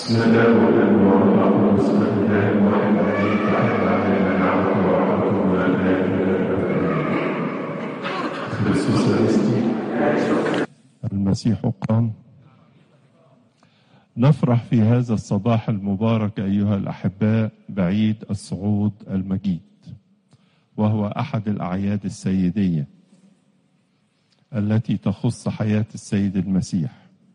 بسم الله والابن والروح القدس الاله الواحد امين تحل علينا نعمته ورحمته والآن خريستوس انستي المسيح قام نفرح في هذا الصباح المبارك ايها الاحباء بعيد الصعود المجيد وهو احد الاعياد السيديه التي تخص حياه السيد المسيح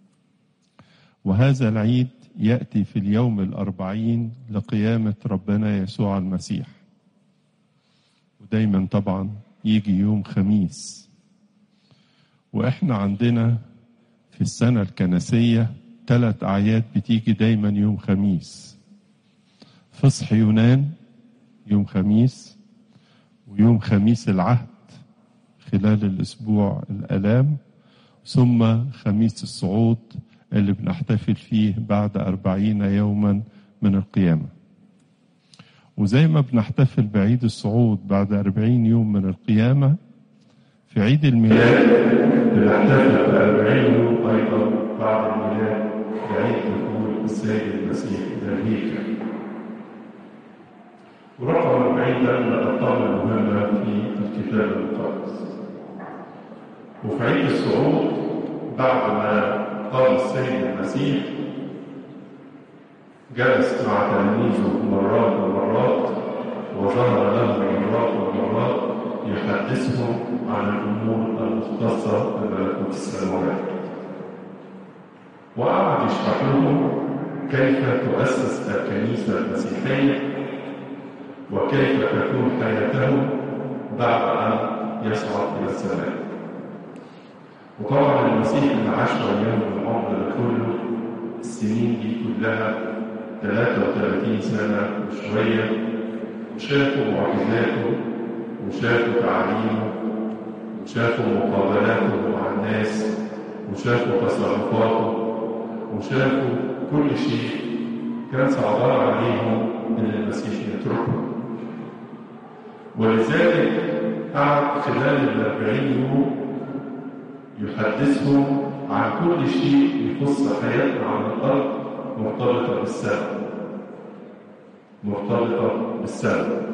وهذا العيد ياتي في اليوم الاربعين لقيامه ربنا يسوع المسيح ودايما طبعا يجي يوم خميس واحنا عندنا في السنه الكنسيه ثلاث اعياد بتيجي دايما يوم خميس فصح يونان يوم خميس ويوم خميس العهد خلال الاسبوع الالام ثم خميس الصعود اللي بنحتفل فيه بعد أربعين يوما من القيامة وزي ما بنحتفل بعيد الصعود بعد أربعين يوم من القيامة في عيد الميلاد بنحتفل بأربعين يوم أيضا بعد الميلاد بعيد دخول السيد المسيح إلى الهيكل ورقم 40 ده من الأرقام المهمة في الكتاب المقدس وفي عيد الصعود بعد ما قام السيد المسيح جلس مع تلاميذه مرات ومرات وظهر لهم مرات ومرات يحدثهم عن الامور المختصه بملكوت السماوات وقعد يشرح لهم كيف تؤسس الكنيسه المسيحيه وكيف تكون حياتهم بعد ان يصعد الى السماء وطبعا المسيح اللي عاش ايام العمر ده كله السنين دي كلها 33 سنه وشويه وشافوا معجزاته وشافوا تعاليمه وشافوا مقابلاته مع الناس وشافوا تصرفاته وشافوا كل شيء كان صعبان عليهم ان المسيح يتركه ولذلك قعد خلال الأربعين يوم يحدثهم عن كل شيء يخص حياتنا على الأرض مرتبطة بالسماء مرتبطة بالسماء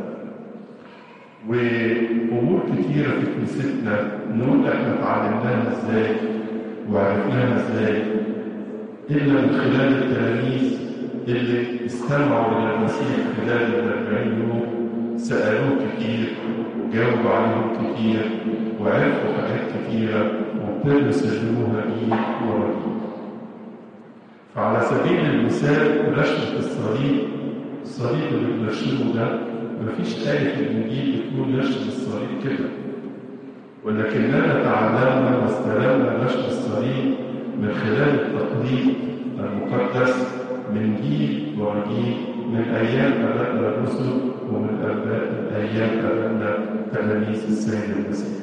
وأمور كتيرة في كنيستنا نقول احنا اتعلمناها ازاي وعرفناها ازاي إلا من خلال التلاميذ اللي استمعوا إلى المسيح خلال الأربعين يوم سألوه كتير وجاوبوا عليهم كتير وعرفوا حاجات كتيرة وابتدوا يسلموها إيه ورا إيه. فعلى سبيل المثال رشمة الصليب الصليب اللي بنرشمه ده مفيش آية في الإنجيل بتقول رشم الصليب كده ولكننا تعلمنا واستلمنا رشم الصليب من خلال التقليد المقدس من جيل ورا جيل من أيام أبائنا الرسل ومن أباء أيام أبائنا تلاميذ السيد المسيح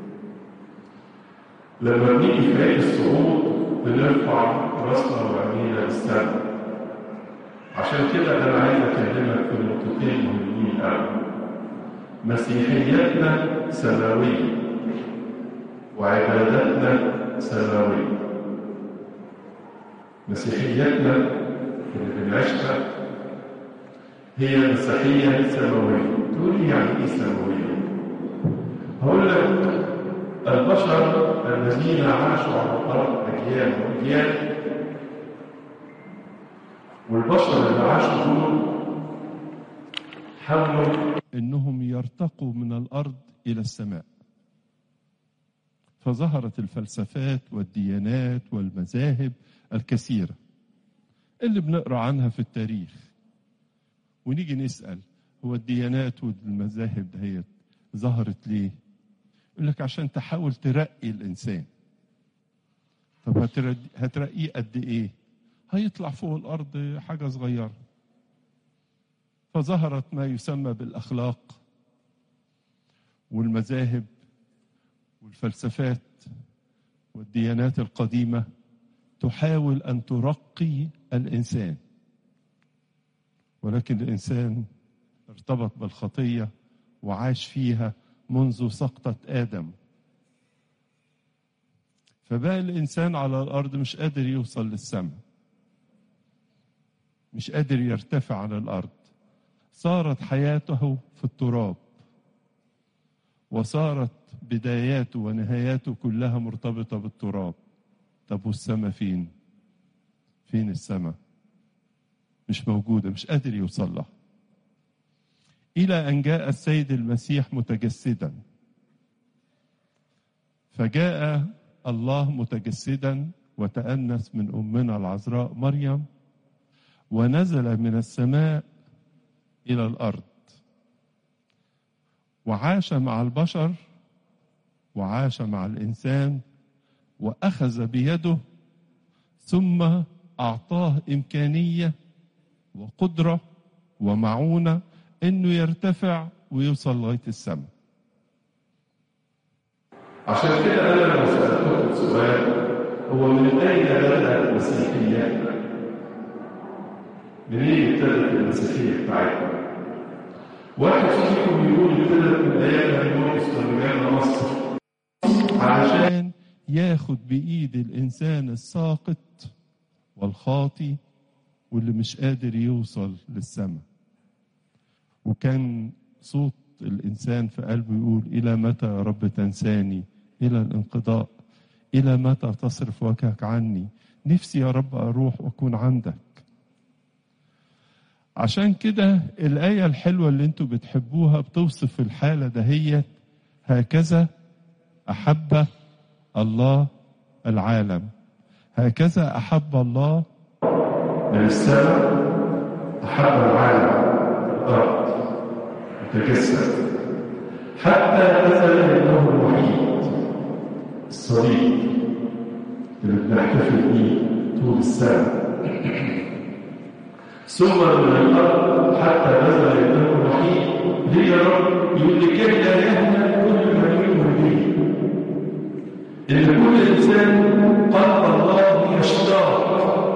لما بنيجي في عيد الصعود بنرفع راسنا وعينينا للسماء عشان كده انا عايز اكلمك في نقطتين مهمين قوي مسيحيتنا سماويه وعباداتنا سماويه مسيحيتنا اللي بنعيشها هي مسيحيه سماويه تقول لي يعني ايه سماويه هقول لك البشر الذين عاشوا على الارض اجيال واجيال والبشر اللي عاشوا دول حاولوا انهم يرتقوا من الارض الى السماء فظهرت الفلسفات والديانات والمذاهب الكثيره اللي بنقرا عنها في التاريخ ونيجي نسال هو الديانات والمذاهب دهيت ظهرت ليه يقول لك عشان تحاول ترقي الانسان طب هترد- هترقيه قد ايه هيطلع فوق الارض حاجه صغيره فظهرت ما يسمى بالاخلاق والمذاهب والفلسفات والديانات القديمه تحاول ان ترقي الانسان ولكن الانسان ارتبط بالخطيه وعاش فيها منذ سقطه ادم فبقى الانسان على الارض مش قادر يوصل للسماء مش قادر يرتفع على الارض صارت حياته في التراب وصارت بداياته ونهاياته كلها مرتبطه بالتراب طب والسماء فين فين السماء مش موجوده مش قادر يوصل لها الى ان جاء السيد المسيح متجسدا فجاء الله متجسدا وتأنس من أمنا العذراء مريم ونزل من السماء إلى الأرض وعاش مع البشر وعاش مع الإنسان وأخذ بيده ثم أعطاه إمكانية وقدرة ومعونة إنه يرتفع ويوصل لغاية السماء عشان كده انا لما سالتكم سؤال هو من اين بدات المسيحيه؟ منين ابتدت المسيحيه بتاعتنا؟ واحد فيكم يقول ابتدت من ايام هيموتس لما جانا مصر علشان ياخد بإيد الإنسان الساقط والخاطي واللي مش قادر يوصل للسماء وكان صوت الإنسان في قلبه يقول إلى متى يا رب تنساني إلى الانقضاء إلى متى تصرف وجهك عني نفسي يا رب أروح وأكون عندك عشان كده الآية الحلوة اللي انتوا بتحبوها بتوصف الحالة دهيت هكذا أحب الله العالم هكذا أحب الله من السماء احب العالم الارض تجسد حتى نزل ابنه الوحيد الصليب اللي بنحتفل بيه طول السنه ثم من الارض حتى نزل ابنه الوحيد ليه يا رب يقول لكي لا يهلك كل من يؤمن به ان كل انسان قلب الله يشتاق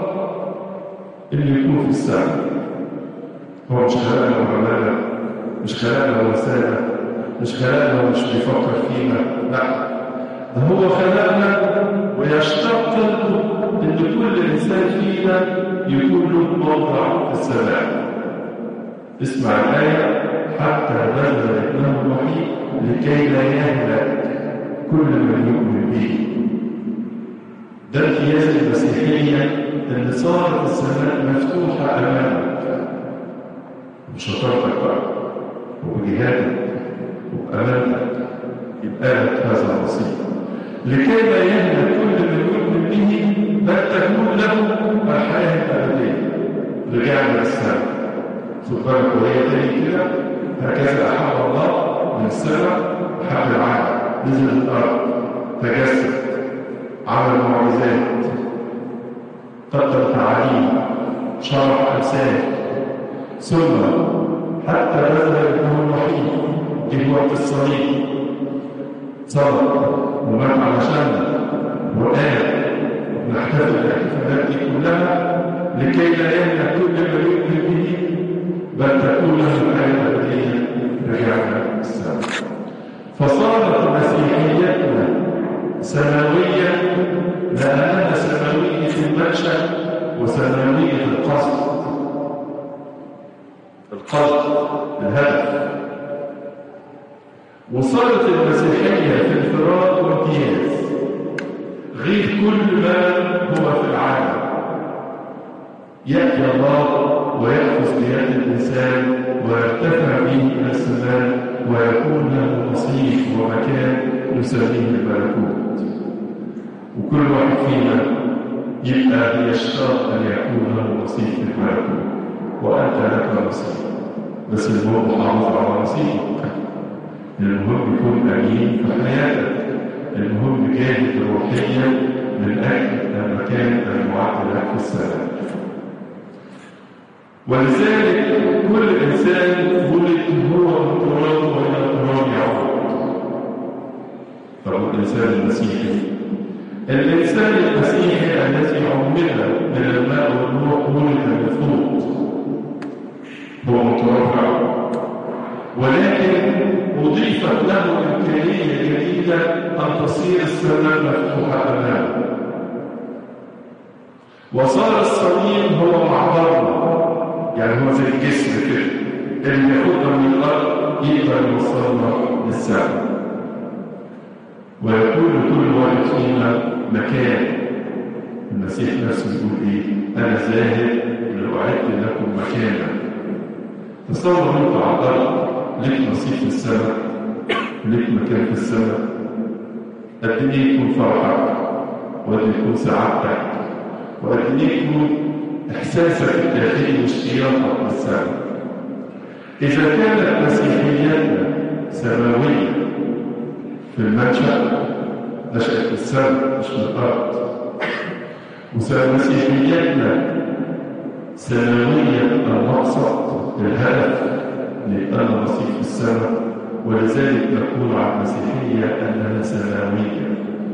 انه يكون في السماء هو مش خلقنا وعملنا مش خلقنا ونسانا مش خلقنا ومش بيفكر فينا لا ده هو خلقنا ويشتاق قلبه ان كل انسان فينا يكون له موضع في السماء اسمع الآية حتى نزل ابنه الوحيد لكي لا يهلك كل من يؤمن به ده القياس المسيحية اللي صارت السماء مفتوحة أمامك بشطارتك بقى وبجهادك وبأمانتك يبقى لك هذا النصيب لكي لا يهلك كل من يؤمن به بل تكون له الحياة الأبدية رجعنا للسماء خد بالك وهي تاني كده هكذا أحب الله من السماء أحب العالم نزل الأرض تجسد عمل معجزات قدر تعاليم شرح أمثال ثم حتى نزل ابنه الوحيد جه وقت الصليب صدق ومات علشاننا وقال نحتفل الاحتفالات دي كلها لكي لا يهلك كل من يؤمن به بل تكون له الحياه الابديه رجعنا السماء فصارت مسيحيتنا سماويه لانها سماويه المنشا وسماويه القصد القصد الهدف وصارت المسيحيه في انفراد وامتياز غير كل ما هو في العالم يأتي الله ويأخذ بيد الإنسان ويرتفع به إلى السماء ويكون له نصيب ومكان نسميه الملكوت وكل واحد فينا يبقى يشتاق أن يكون له نصيب في الملكوت وأنت لك نصيب بس المهم حافظ على نصيبك المهم يكون أمين في حياتك المهم جاهد روحيا من أجل المكان المعد لك في السماء ولذلك كل إنسان ولد هو من تراب وإلى التراب يعود فهو الإنسان المسيحي الإنسان المسيحي الذي عمل من الماء والروح ولد المفروض هو مترفع ولكن أضيفت له إمكانية جديدة أن تصير السماء مفتوحة أمامه وصار الصليب هو معبرنا اللي ياخدنا من الارض يقدر يوصلنا للسماء ويكون لكل واحد فينا مكان المسيح نفسه يقول ايه انا ذاهب لاعد لكم مكانا تصور انت على الارض ليك نصيب في السماء ليك مكان في السماء قد ايه يكون فرحك وقد يكون سعادتك وقد ايه يكون احساسك الداخلي واشتياقك للسماء اذا كانت مسيحيتنا سماويه في المنشا نشأت في السماء مش في الارض ومسيحيتنا سماويه المقصد الهدف لأن نصيب في السماء ولذلك نقول عن المسيحية أنها سماوية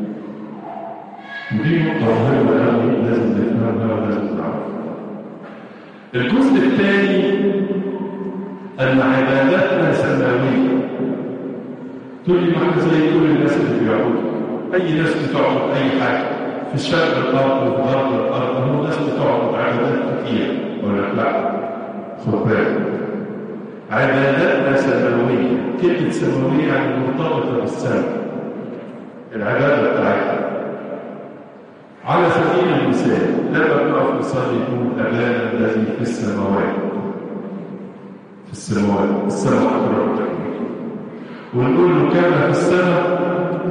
ودي نقطة مهمة أوي لازم نفهمها ولازم نعرفها الجزء الثاني أن عباداتنا سماوية تقول لي ما احنا زي كل الناس اللي بيعبدوا أي ناس بتعبد أي حاجة في شرق الأرض وفي غرب الأرض هو ناس بتعبد عبادات كتير ولا لا خد بالك عباداتنا سماوية كلمة سماوية يعني مرتبطة بالسماء العبادة بتاعتنا على سبيل المثال لما بنقف نصلي نقول أبانا الذي في السماوات في السماوات السماء أكبر ونقول له كان في السماء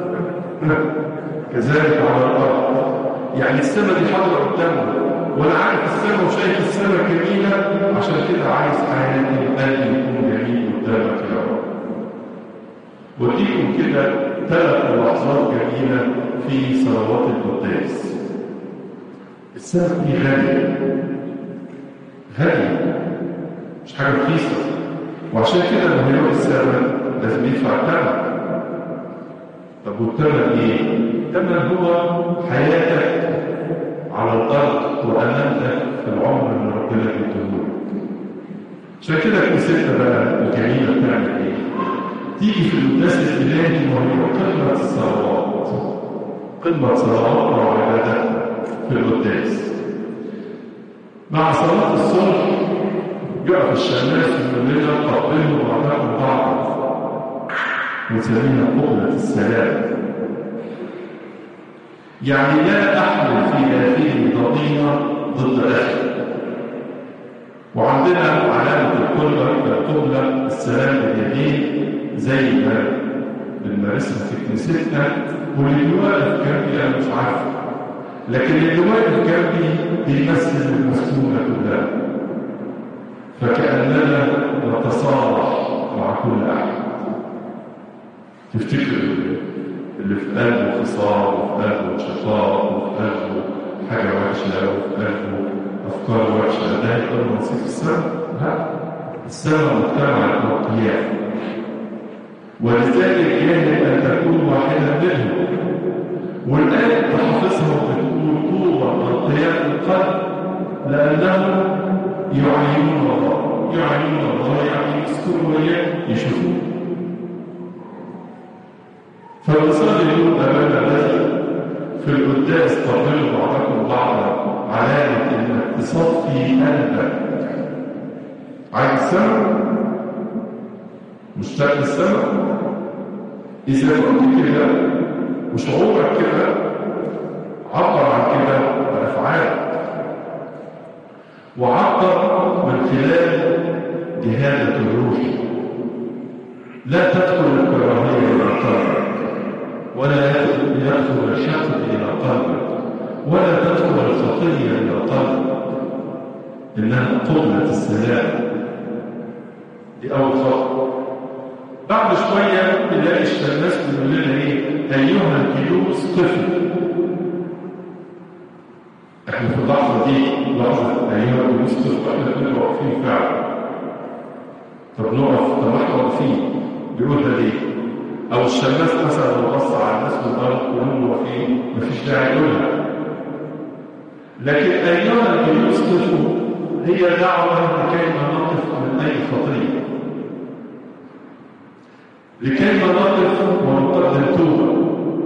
كذلك على الأرض يعني السماء دي حاضرة قدامنا وانا عارف السماء وشايف السماء جميلة عشان كده عايز حياتي قلبي يكون جميل قدامك يا رب وديكم كده ثلاث لحظات جميلة في صلوات القداس السماء دي غالية غالية مش حاجة رخيصة وعشان كده لما يروح السماء لازم يدفع الثمن طب والثمن ايه؟ الثمن هو حياتك على الأرض وأمانتك في العمر اللي ربنا بيديهولك. عشان كده كنيستنا بقى الجميلة بتعمل إيه؟ تيجي في القداس الإلهي وهي قمة الصلوات. قمة صلواتنا وعباداتنا في القداس. مع صلاة الصبح يقف الشماس ويقول لنا قبلوا بعضكم بعضا. ونسميها قبلة السلام. يعني لا أحمل في داخلي ضغينة ضد أخي وعندنا علامة القبلة القبلة السلام باليدين زي ما بنمارسها في كنيستنا واللي واقف جنبي أنا مش عارفه لكن اللي واقف جنبي بيمثل المسكونة كلها فكأننا نتصالح مع كل أحد تفتكر اللي في قلبه خصام وفي قلبه انشقاق وفي قلبه حاجة وحشة وفي قلبه أفكار وحشة ده يقدر نصيب السماء؟ لا السماء مجتمع الأوقياء ولذلك يجب أن تكون واحدة منهم والآية تحفظها وبتقول طوبى أنقياء القلب لأنهم يعينون الله يعينون الله يعني يذكروا وياه يشوفوه فالرسول يقول أمام الذي في القداس قبلوا بعضكم بعضا علامة انك تصفي قلبك عايز السماء مشتاق للسماء إذا كنت كده وشعورك كده عبر عن كده بأفعالك وعبر من خلال جهادة الروح لا تدخل الكراهية إلى قلبك ولا يدخل الشك إلى قلبك ولا تدخل الخطية إلى قلبك إنها قبلة السلام دي أول خطوة بعد شوية نلاقي الناس بيقول لنا إيه أيها الجلوس طفل إحنا في اللحظة دي لحظة أيها الجلوس طفل إحنا كنا واقفين فعلا طب نقف طب إحنا واقفين بيقول ده ليه؟ أو الشماس مثلا لو بص على الناس في الأرض كلهم واقفين مفيش داعي يقولها لكن أيها الجلوس طفل هي دعوة لكي ما نقف من أي خطية لكي ما نقف ونقدم توبة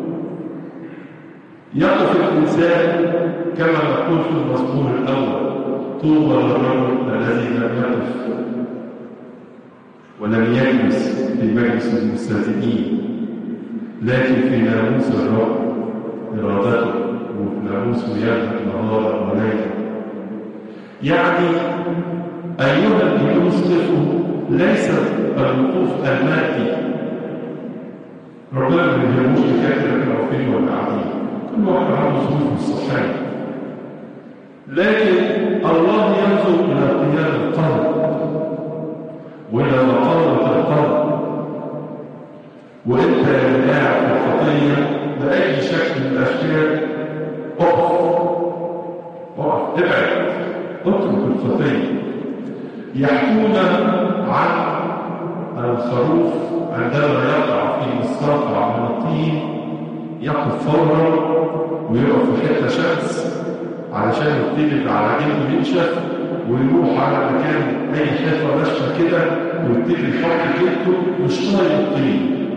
يقف الإنسان كما نقول في المزمور الأول طوبى للرجل الذي لم يقف ولم يجلس في مجلس المستهزئين لكن في ناموس الرب إرادته وفي ناموسه يذهب نهارا وليلا يعني أيها الجلوس ليس الوقوف المادي ربنا ما بيهموش الكاتب احنا واقفين ولا قاعدين كل واحد عنده ظروفه الصحيه لكن الله ينظر الى قيام القلب والى نقاوه القلب وانت قاعد في الخطيه باي شكل من الاشكال اقف اقف ابعد اترك الخطيه يحكون عن الخروف عندما يقع في مستقع من الطين يقف فورا ويقف في حته شمس علشان الطين اللي على جلده ينشف ويروح على مكان اي حته ناشفه كده ويبتدي يحط جلده مش طايق الطين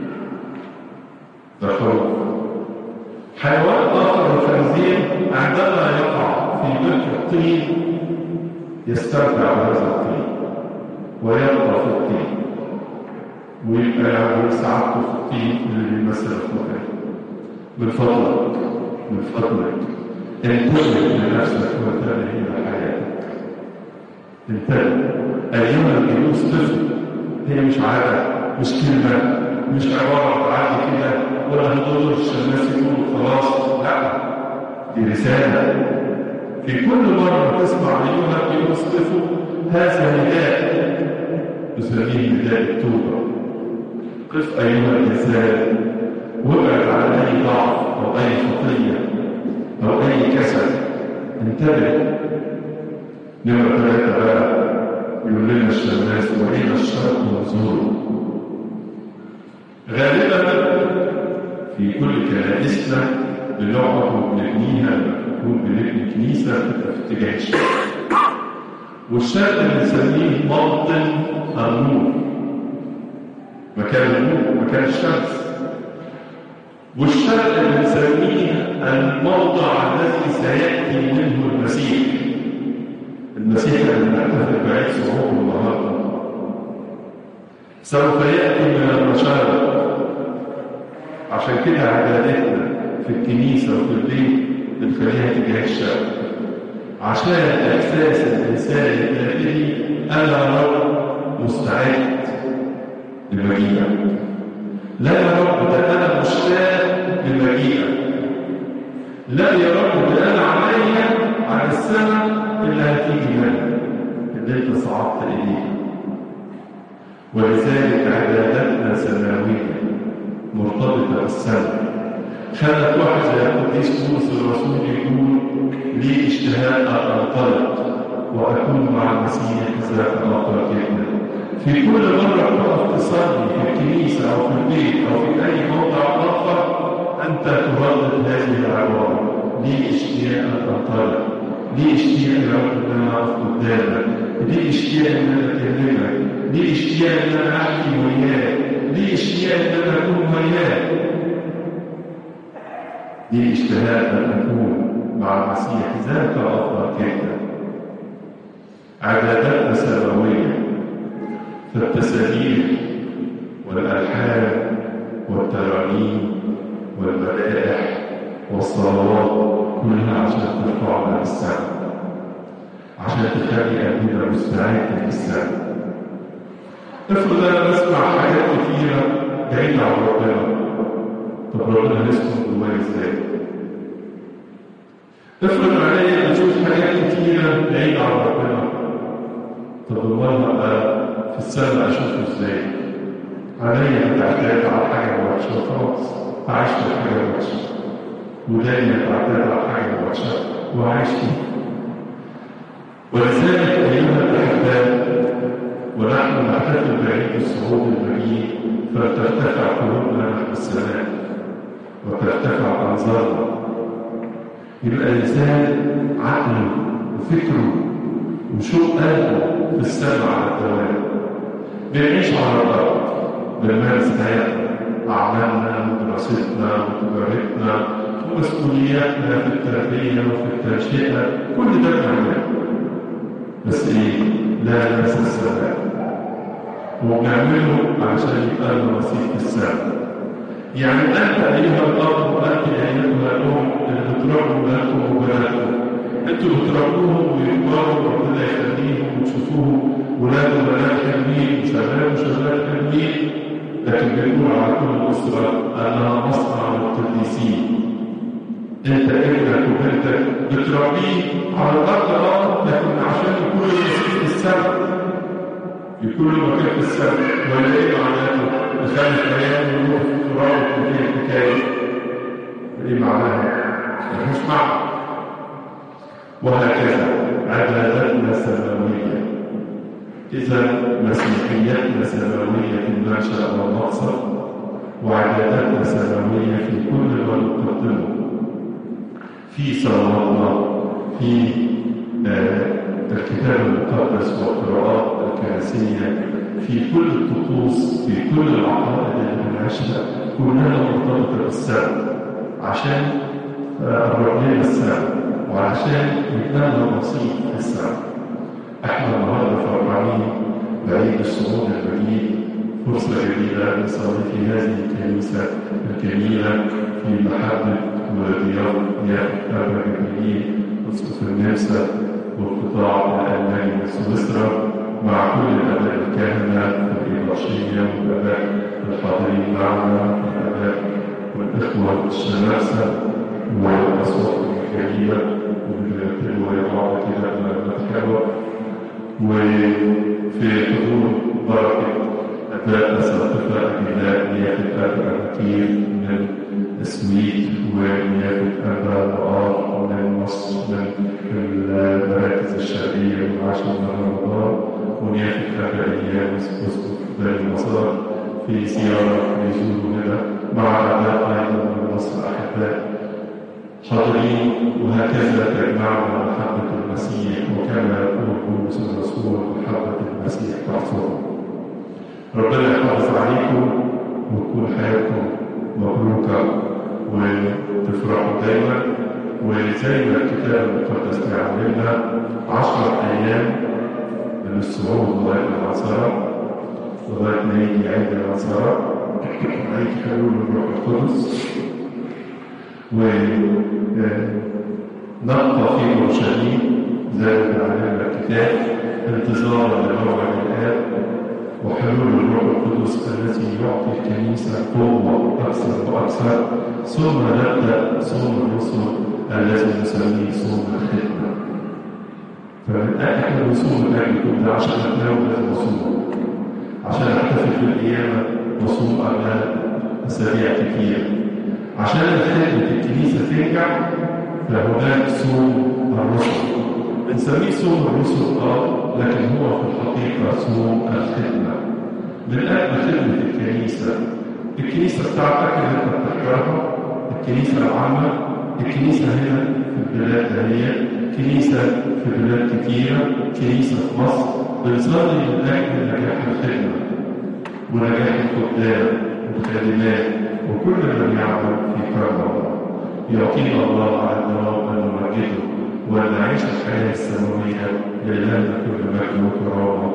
ده خروف حيوان اخر الخنزير عندما يقع في ملك الطين يستمتع بهذا الطين ويبقى في الطين ويبقى له سعادته في الطين اللي بيمثل الخطأ من فضلك من فضلك انتبه لنفسك وانتبه الى حياتك انتبه ايها الجلوس طفل هي مش عاده مش كلمه مش عباره عادي كده ولا هدور الناس يقولوا خلاص لا دي رساله في كل مره تسمع ايها الجلوس طفل هذا نداء نسميه نداء التوبه قف أيها الإنسان وابعد عن أي ضعف أو أي خطية أو أي كسل انتبه نمرة ثلاثة بقى يقول لنا الشماس وإلى الشرق منظور غالبا في كل كنائسنا بنقعد وبنبنيها لما نكون بنبني كنيسة بتبقى في اتجاه الشرق والشرق بنسميه موطن النور مكان النور مكان الشمس والشرق بنسميه الموضع الذي سيأتي منه المسيح المسيح اللي نحتفل بعيد صعوده النهارده سوف يأتي من المشارق عشان كده عبادتنا في الكنيسة وفي البيت بنخليها تجاه الشرق عشان إحساس الإنسان الداخلي أنا رب مستعد لمجيئك لا يا رب ده انا مشتاق لمجيئك لا يا رب ده انا عليا على السنه اللي هتيجي منها اللي انت صعدت اليها ولذلك عبادتنا سماويه مرتبطه بالسماء خلت واحد زي القديس بولس الرسول يقول لي اشتهاء ان انطلق واكون مع المسيح اذا انطلق جدا في كل مرة تقف تصلي في الكنيسة أو في البيت أو في أي موضع آخر أنت تردد هذه العبارة لي اشتياق أن أنطلق لي اشتياق يا رب أن أنا أقف قدامك لي اشتياق أن أنا أكلمك لي اشتياق أن أنا أحكي وياك لي اشتياق أن أنا أكون وياك لي اشتهاء أن أكون مع المسيح ذاك أفضل كده عباداتنا سماويه فالتسابيح والألحان والترانيم والمدائح والصلوات كلها عشان ترفعنا للسماء عشان تخلي قلبنا مستعد للسماء افرض انا بسمع حاجات كتيرة بعيدة عن ربنا طب ربنا هيسكن جوايا ازاي؟ افرض عليا اشوف حاجات كتيرة بعيدة عن ربنا طب امال هبقى في السنة أشوفه إزاي عليا تعتاد على حاجة وحشة خلاص عايش في حاجة وحشة ودايما تعتاد على حاجة وحشة وعايش فيها ولذلك أيها الأحباب ونحن نحتفل بعيد الصعود المجيد فلترتفع قلوبنا نحو السماء وترتفع أنظارنا يبقى الإنسان عقله وفكره وشوق قلبه في السماء على الدوام بنعيش على الأرض بنمارس حياتنا أعمالنا ودراستنا وتجارتنا ومسؤولياتنا في التربية وفي التنشئة كل ده بنعمله بس إيه؟ لا ننسى السماء وبنعمله علشان يبقى لنا نصيب في السماء يعني أنت أيها الأب وأنت أيها الأم اللي بتربوا ولادكم وبناتكم أنتوا بتربوهم ويكبروا وربنا يخليهم وتشوفوهم ولاد وبنات حلوين وشباب وشباب حلوين لكن بنقول على كل الأسرة أنها مصنع للقديسين أنت ابنك وبنتك بتربيه على الأرض أه لكن عشان يكون نصيب في السماء يكون مكان في السماء ولا إيه معناته؟ نخلي الأيام ونروح في التراب وفي الحكاية إيه معناها؟ ملهوش معنى وهكذا عبادتنا سماوية إذا مسيحيتنا سماوية في المنشأ والمقصد وعبادتنا سماوية في كل ما نقدمه في صلواتنا في آه الكتاب المقدس والقراءات الكنسية في كل الطقوس في كل العقائد اللي بنعيشها كلها مرتبطة بالسماء عشان قرب لنا السماء وعشان يبقى لنا نصيب في السماء احنا النهارده فرحانين بعيد الصعود المجيد فرصة جميلة نصلي في هذه الكنيسة الجميلة في محبة وضيافة أبا جبريل أسقف النمسا والقطاع الألماني من سويسرا مع كل الآباء الكهنة والإبراشية والآباء الحاضرين معنا والآباء والإخوة الشماسة والأصوات الجميلة وبنرتبوا بعض كده نتكلم وفي حضور بركة أباء أساتذة أجلاء نيافة أبا كتير من السويد ونيافة أبا وآر من مصر من المراكز الشرقية والعاشر من رمضان ونيافة أبا إيام أسقف بني المسار في زيارة يزوروا هنا مع أباء أيضا من مصر أحباء حاضرين وهكذا تجمعنا محبة المسيح وكما يقول بولس الرسول محبة المسيح تحصرنا ربنا يحافظ عليكم وتكون حياتكم مبروكة وتفرحوا دايما وزي ما الكتاب المقدس بيعلمنا عشرة أيام من الصعود لغاية العنصرة لغاية ما يجي عيد العنصرة عيد حلول الروح القدس ونبقى في اورشليم زي ما بيعلمنا الكتاب انتظارا لموعد الاب وحلول الروح القدس الذي يعطي الكنيسه قوه اكثر واكثر ثم نبدا صوم الرسل الذي نسميه صوم الخدمه فمن احنا بنصوم الاجل كل عشان نتناول لازم نصوم عشان نحتفل بالقيامه نصوم قبلها اسابيع كتير عشان خدمة الكنيسة تنجح فهناك صوم الرسل بنسميه صوم الرسل اه لكن هو في الحقيقة صوم الخدمة من أجل خدمة الكنيسة الكنيسة بتاعتك اللي انت بتحضرها الكنيسة العامة الكنيسة هنا في البلاد هي كنيسة في بلاد كتيرة كنيسة في مصر بنصلي من أجل نجاح الخدمة ونجاح الخدام والخادمات وكل من يعمل في كرم الله يعطينا الله على الدوام أن نمجده وأن نعيش الحياة السماوية لله كل مجد وكرامة